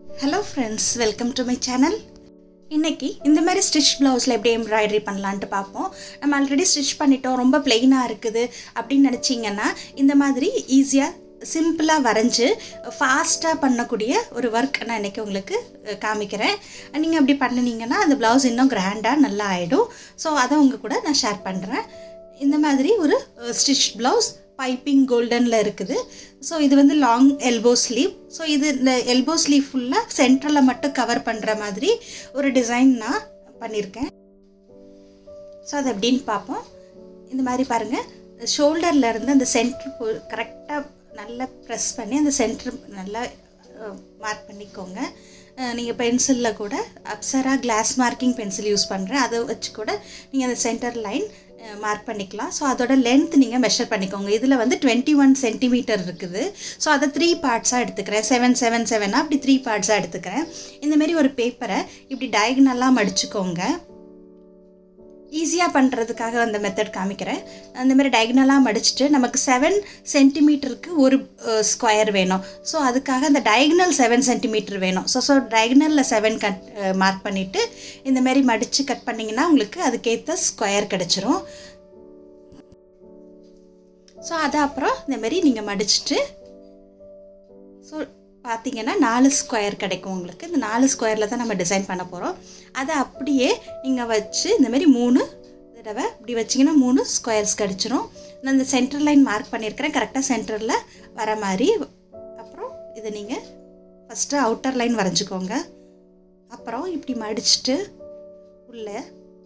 hello friends welcome to my channel இன்னைக்கு இந்த மாதிரி ஸ்டிச் ப்ளவுஸில் எப்படி எம்ப்ராய்டரி பண்ணலான்ட்டு பார்ப்போம் நம்ம ஆல்ரெடி ஸ்டிச் பண்ணிட்டோம் ரொம்ப பிளெயினாக இருக்குது அப்படின்னு நினச்சிங்கன்னா இந்த மாதிரி ஈஸியாக சிம்பிளாக வரைஞ்சி ஃபாஸ்ட்டாக பண்ணக்கூடிய ஒரு ஒர்க் நான் இன்றைக்கி உங்களுக்கு அஹ், காமிக்கிறேன் நீங்கள் அப்படி பண்ணினீங்கன்னா அந்த ப்ளவுஸ் இன்னும் கிராண்டாக நல்லா ஆகிடும் ஸோ அதை உங்கள் கூட நான் ஷேர் பண்ணுறேன் இந்த மாதிரி ஒரு ஸ்டிச் ப்ளவுஸ் பைப்பிங் கோல்டனில் இருக்குது ஸோ இது வந்து லாங் எல்போ ஸ்லீவ் ஸோ இது இந்த எல்போ ஸ்லீவ் ஃபுல்லாக சென்டரில் மட்டும் கவர் பண்ணுற மாதிரி ஒரு டிசைன் நான் பண்ணியிருக்கேன் ஸோ அது எப்படின்னு பார்ப்போம் இந்த மாதிரி பாருங்கள் ஷோல்டரில் இருந்து அந்த சென்டர் கரெக்டாக நல்லா ப்ரெஸ் பண்ணி அந்த சென்டர் நல்லா மார்க் பண்ணிக்கோங்க நீங்கள் பென்சிலில் கூட Apsara glass marking pencil use பண்ணுறேன் அதை வச்சு கூட நீங்கள் அந்த சென்டர் லைன் மார்க் பண்ணிக்கலாம் ஸோ அதோட லென்த் நீங்கள் மெஷர் பண்ணிக்கோங்க இதில் வந்து டுவெண்ட்டி ஒன் சென்டிமீட்டர் இருக்குது ஸோ அதை த்ரீ பார்ட்ஸாக எடுத்துக்கிறேன் செவன் செவன் செவனாக அப்படி த்ரீ பார்ட்ஸாக எடுத்துக்கிறேன் இந்தமாரி ஒரு பேப்பரை இப்படி டயகனலாக மடிச்சுக்கோங்க ஈஸியாக பண்ணுறதுக்காக அந்த மெத்தட் காமிக்கிறேன் அந்த மாதிரி டயகனலாக மடிச்சுட்டு நமக்கு செவன் சென்டிமீட்டருக்கு ஒரு ஸ்கொயர் வேணும் ஸோ அதுக்காக அந்த டயகனல் செவன் சென்டிமீட்டர் வேணும் ஸோ ஸோ டயகனலில் செவன் கட் மார்க் பண்ணிவிட்டு இந்த மாதிரி மடித்து கட் பண்ணிங்கன்னா உங்களுக்கு அதுக்கேற்ற ஸ்கொயர் கிடச்சிரும் ஸோ அதை அப்புறம் இந்த மாதிரி நீங்கள் மடிச்சுட்டு ஸோ பார்த்தீங்கன்னா நாலு ஸ்கொயர் கிடைக்கும் உங்களுக்கு இந்த நாலு ஸ்கொயரில் தான் நம்ம டிசைன் பண்ண போகிறோம் அதை அப்படியே நீங்கள் வச்சு இந்த மாதிரி மூணு தடவை இப்படி வச்சிங்கன்னா மூணு ஸ்கொயர்ஸ் கிடச்சிரும் நான் இந்த சென்டர் லைன் மார்க் பண்ணியிருக்கிறேன் கரெக்டாக சென்டரில் வர மாதிரி அப்புறம் இதை நீங்கள் ஃபஸ்ட்டு அவுட்டர் லைன் வரைஞ்சிக்கோங்க அப்புறம் இப்படி மடிச்சுட்டு உள்ளே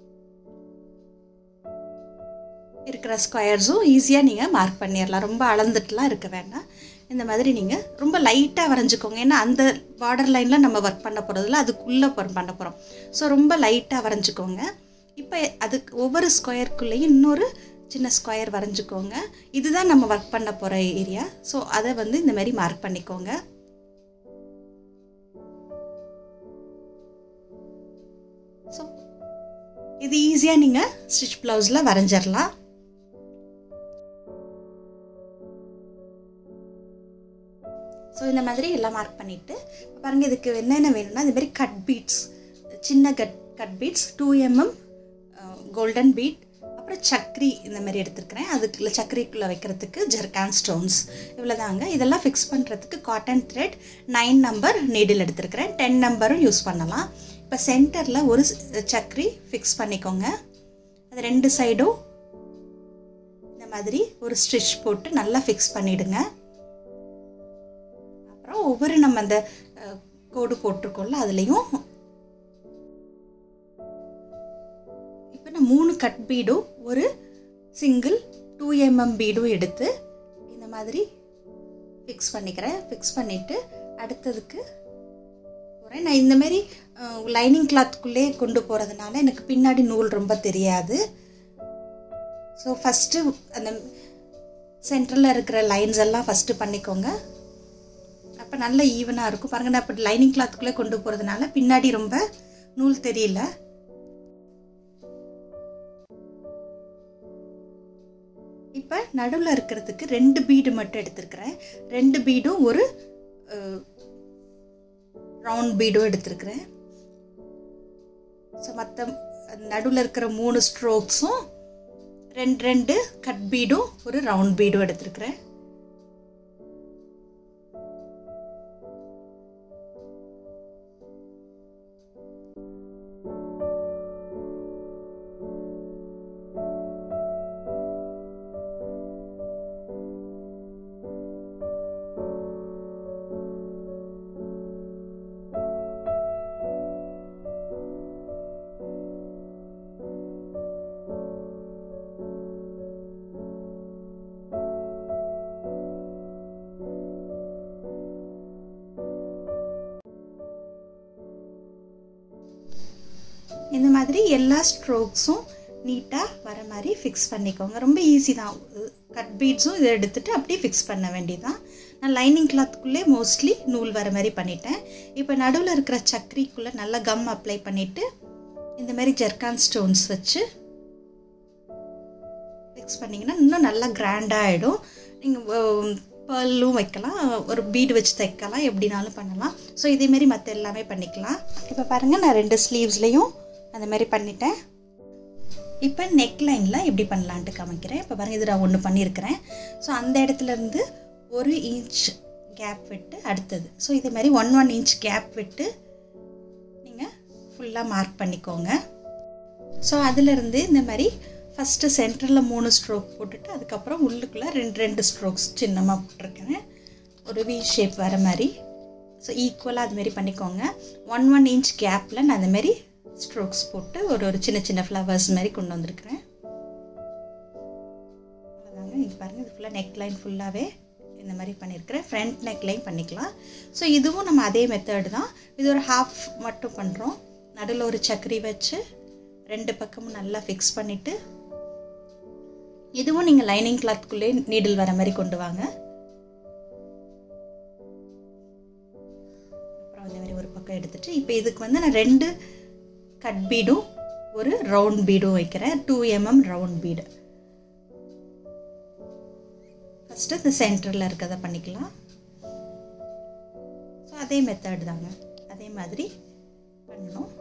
இருக்கிற ஸ்கொயர்ஸும் ஈஸியாக நீங்கள் மார்க் பண்ணிடலாம் ரொம்ப அளந்துட்டுலாம் இருக்க வேண்டாம் இந்த மாதிரி நீங்கள் ரொம்ப லைட்டாக வரைஞ்சிக்கோங்க ஏன்னா அந்த பார்டர் லைனில் நம்ம ஒர்க் பண்ண போகிறதுல அதுக்குள்ளே பண்ண போகிறோம் ஸோ ரொம்ப லைட்டாக வரைஞ்சிக்கோங்க இப்போ அதுக்கு ஒவ்வொரு ஸ்கொயருக்குள்ளேயும் இன்னொரு சின்ன ஸ்கொயர் வரைஞ்சிக்கோங்க இதுதான் நம்ம ஒர்க் பண்ண போகிற ஏரியா ஸோ அதை வந்து இந்த மாதிரி மார்க் பண்ணிக்கோங்க ஸோ இது ஈஸியாக நீங்கள் ஸ்டிச் ப்ளவுஸில் வரைஞ்சிடலாம் ஸோ இந்த மாதிரி எல்லாம் மார்க் பண்ணிவிட்டு பாருங்கள் இதுக்கு என்னென்ன வேணும்னா இந்த மாதிரி கட் பீட்ஸ் சின்ன cut cut beads two MM golden bead அப்புறம் சக்ரி இந்த மாதிரி எடுத்துருக்கிறேன் அதுக்குள்ள சக்கரிக்குள்ளே வைக்கிறதுக்கு ஜெர்கான் ஸ்டோன்ஸ் இவ்வளோதாங்க இதெல்லாம் ஃபிக்ஸ் பண்ணுறதுக்கு cotton thread nine number needle எடுத்துருக்கிறேன் டென் நம்பரும் யூஸ் பண்ணலாம் இப்போ சென்டரில் ஒரு சக்கரி ஃபிக்ஸ் பண்ணிக்கோங்க அது ரெண்டு சைடும் இந்த மாதிரி ஒரு ஸ்டிச் போட்டு நல்லா ஃபிக்ஸ் பண்ணிவிடுங்க அப்புறம் ஒவ்வொரு நம்ம அந்த கோடு போட்டிருக்கோம்ல அதுலேயும் இப்போ நான் மூணு கட் பீடும் ஒரு சிங்கிள் டூ எம்எம் பீடும் எடுத்து இந்த மாதிரி ஃபிக்ஸ் பண்ணிக்கிறேன் ஃபிக்ஸ் பண்ணிவிட்டு அடுத்ததுக்கு போகிறேன் நான் இந்த மாதிரி லைனிங் கிளாத்துக்குள்ளே கொண்டு போகிறதுனால எனக்கு பின்னாடி நூல் ரொம்ப தெரியாது ஸோ ஃபஸ்ட்டு அந்த சென்டரில் இருக்கிற லைன்ஸ் எல்லாம் ஃபஸ்ட்டு பண்ணிக்கோங்க அப்போ நல்ல ஈவனாக இருக்கும் பாருங்கள் நான் இப்போ லைனிங் கிளாத்துக்குள்ளே கொண்டு போகிறதுனால பின்னாடி ரொம்ப நூல் தெரியல இப்போ நடுவில் இருக்கிறதுக்கு ரெண்டு பீடு மட்டும் எடுத்துருக்கிறேன் ரெண்டு பீடும் ஒரு ரவுண்ட் பீடும் எடுத்துருக்கிறேன் ஸோ மற்ற நடுவில் இருக்கிற மூணு ஸ்ட்ரோக்ஸும் ரெண்டு ரெண்டு கட் பீடும் ஒரு ரவுண்ட் பீடும் எடுத்துருக்கிறேன் இந்த மாதிரி எல்லா ஸ்ட்ரோக்ஸும் நீட்டாக வர மாதிரி ஃபிக்ஸ் பண்ணிக்கோங்க ரொம்ப ஈஸி தான் கட் பீட்ஸும் இதை எடுத்துகிட்டு அப்படியே ஃபிக்ஸ் பண்ண வேண்டியதான் நான் லைனிங் கிளாத்துக்குள்ளே மோஸ்ட்லி நூல் வர மாதிரி பண்ணிட்டேன் இப்போ நடுவில் இருக்கிற சக்கரிக்குள்ளே நல்லா கம் அப்ளை பண்ணிவிட்டு இந்த மாதிரி ஜெர்கான் ஸ்டோன்ஸ் வச்சு ஃபிக்ஸ் பண்ணிங்கன்னா இன்னும் நல்லா கிராண்டாக ஆகிடும் நீங்கள் பேர்லும் வைக்கலாம் ஒரு பீடு வச்சு தைக்கலாம் எப்படினாலும் பண்ணலாம் ஸோ இதேமாரி மற்ற எல்லாமே பண்ணிக்கலாம் இப்போ பாருங்கள் நான் ரெண்டு ஸ்லீவ்ஸ்லேயும் அந்த மாதிரி பண்ணிட்டேன் இப்போ நெக் லைனில் எப்படி பண்ணலான்ட்டு காமிக்கிறேன் இப்போ பாருங்கள் இது நான் ஒன்று பண்ணியிருக்கிறேன் ஸோ அந்த இடத்துல இருந்து ஒரு இன்ச் கேப் விட்டு அடுத்தது ஸோ இதே மாதிரி ஒன் ஒன் இன்ச் கேப் விட்டு நீங்கள் ஃபுல்லாக மார்க் பண்ணிக்கோங்க ஸோ அதிலிருந்து இந்த மாதிரி ஃபஸ்ட்டு சென்டரில் மூணு ஸ்ட்ரோக் போட்டுட்டு அதுக்கப்புறம் உள்ளுக்குள்ளே ரெண்டு ரெண்டு ஸ்ட்ரோக்ஸ் சின்னமாக போட்டிருக்கேன் ஒரு வி ஷேப் வர மாதிரி ஸோ ஈக்குவலாக அதுமாரி பண்ணிக்கோங்க ஒன் ஒன் இன்ச் கேப்பில் நான் அந்தமாரி ஸ்ட்ரோக்ஸ் போட்டு ஒரு ஒரு சின்ன சின்ன ஃப்ளவர்ஸ் மாதிரி கொண்டு வந்திருக்கிறேன் அவ்வளோதாங்க இது பாருங்கள் இது ஃபுல்லாக நெக் லைன் ஃபுல்லாகவே இந்த மாதிரி பண்ணியிருக்கிறேன் ஃப்ரண்ட் நெக் லைன் பண்ணிக்கலாம் ஸோ இதுவும் நம்ம அதே மெத்தடு தான் இது ஒரு ஹாஃப் மட்டும் பண்ணுறோம் நடுவில் ஒரு சக்கரி வச்சு ரெண்டு பக்கமும் நல்லா ஃபிக்ஸ் பண்ணிவிட்டு இதுவும் நீங்கள் லைனிங் கிளாத்குள்ளே நீடில் வர மாதிரி கொண்டு வாங்க அப்புறம் இந்த மாதிரி ஒரு பக்கம் எடுத்துட்டு இப்போ இதுக்கு வந்து நான் ரெண்டு கட் பீடும் ஒரு ரவுண்ட் பீடும் வைக்கிறேன் two MM round bead first இந்த சென்டரில் இருக்கிறத பண்ணிக்கலாம் ஸோ அதே மெத்தட் தாங்க அதே மாதிரி பண்ணணும்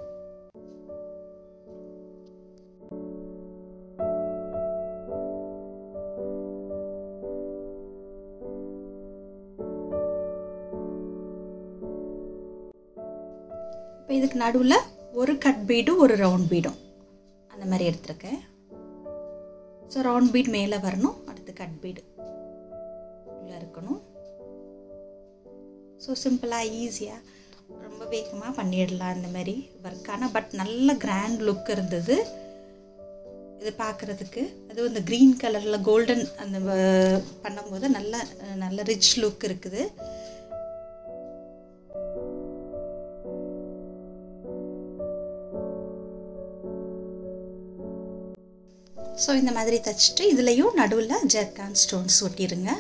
இப்போ இதுக்கு நடுவில் ஒரு கட் பீடும் ஒரு ரவுண்ட் பீடும் அந்த மாதிரி எடுத்திருக்கேன் ஸோ ரவுண்ட் பீட் மேலே வரணும் அடுத்து கட் பீடு உள்ளே இருக்கணும் ஸோ சிம்பிளாக ஈஸியாக ரொம்ப வேகமாக பண்ணிடலாம் இந்த மாதிரி ஒர்க் ஆனால் பட் நல்ல கிராண்ட் லுக் இருந்தது இது பார்க்குறதுக்கு அதுவும் இந்த க்ரீன் கலரில் கோல்டன் அந்த வ- பண்ணும்போது நல்ல நல்ல ரிச் லுக் இருக்குது ஸோ இந்த மாதிரி தைச்சிட்டு இதுலேயும் நடுவில் ஜெர்கான் ஸ்டோன்ஸ் ஒட்டிடுங்க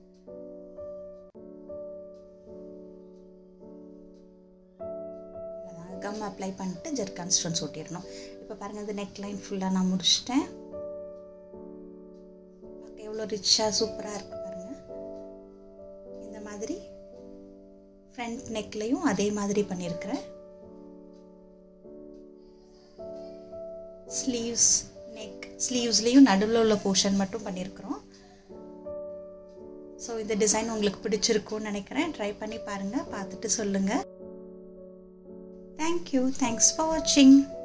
கம் அப்ளை பண்ணிட்டு ஜெர்கான் ஸ்டோன்ஸ் ஒட்டிடணும் இப்போ பாருங்கள் இந்த நெக் லைன் ஃபுல்லாக நான் முடிச்சிட்டேன் பார்க்க எவ்வளோ ரிச்சாக சூப்பராக இருக்குது பாருங்கள் இந்த மாதிரி ஃப்ரண்ட் நெக்லையும் அதே மாதிரி பண்ணியிருக்கிறேன் ஸ்லீவ்ஸ் நெக் ஸ்லீவ்ஸ்லேயும் நடுவில் உள்ள போர்ஷன் மட்டும் பண்ணியிருக்கிறோம் ஸோ இந்த டிசைன் உங்களுக்கு பிடிச்சிருக்கும்னு நினைக்கிறேன் ட்ரை பண்ணி பாருங்கள் பார்த்துட்டு சொல்லுங்கள் தேங்க்யூ தேங்க்ஸ் ஃபார் வாட்சிங்